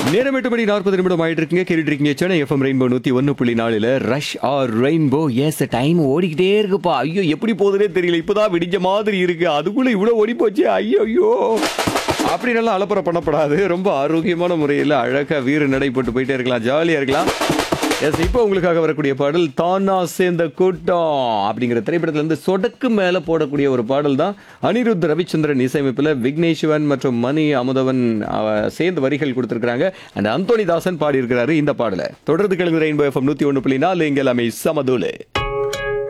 நேரம் எட்டு மணி நாற்பது நிமிடம் ஆயிட்டு இருக்குங்க கேட்டுட்டு இருக்கீங்க சென்னை எஃப்எம் ரெயின்போ நூத்தி ஒன்னு புள்ளி நாலுல rush hour rainbow S time ஓடிக்கிட்டே இருக்குப்பா ஐயோ எப்படி போகுதுனே தெரியல இப்பதான் விடிஞ்ச மாதிரி இருக்கு அதுக்குள்ள இவ்வளவு ஓடி போச்சு ஐயோ ஐயோ அப்படி நல்லா அலப்பறை பண்ணப்படாது ரொம்ப ஆரோக்கியமான முறையில் அழகா வீறு நடைபெற்று போயிட்டே இருக்கலாம் ஜாலியா இருக்கலாம் எஸ் இப்போ உங்களுக்காக வரக்கூடிய பாடல் தானா சேர்ந்த கூட்டம் அப்படிங்கிற திரைப்படத்துல இருந்து சொடக்கு மேல போடக்கூடிய ஒரு பாடல் தான் அனிருத் ரவிச்சந்திரன் இசையமைப்பில் விக்னேஸ்வரன் மற்றும் மணி அமுதவன் அவ சேர்ந்து வரிகள் கொடுத்திருக்காங்க அண்ட் அந்தோனி தாசன் பாடியிருக்கிறாரு இந்த பாடலை தொடர்ந்து கிழங்கு ரெயின்போ எஃப்எம் நூத்தி ஒன்று புள்ளி நாலு இங்கே எல்லாமே சமதூலு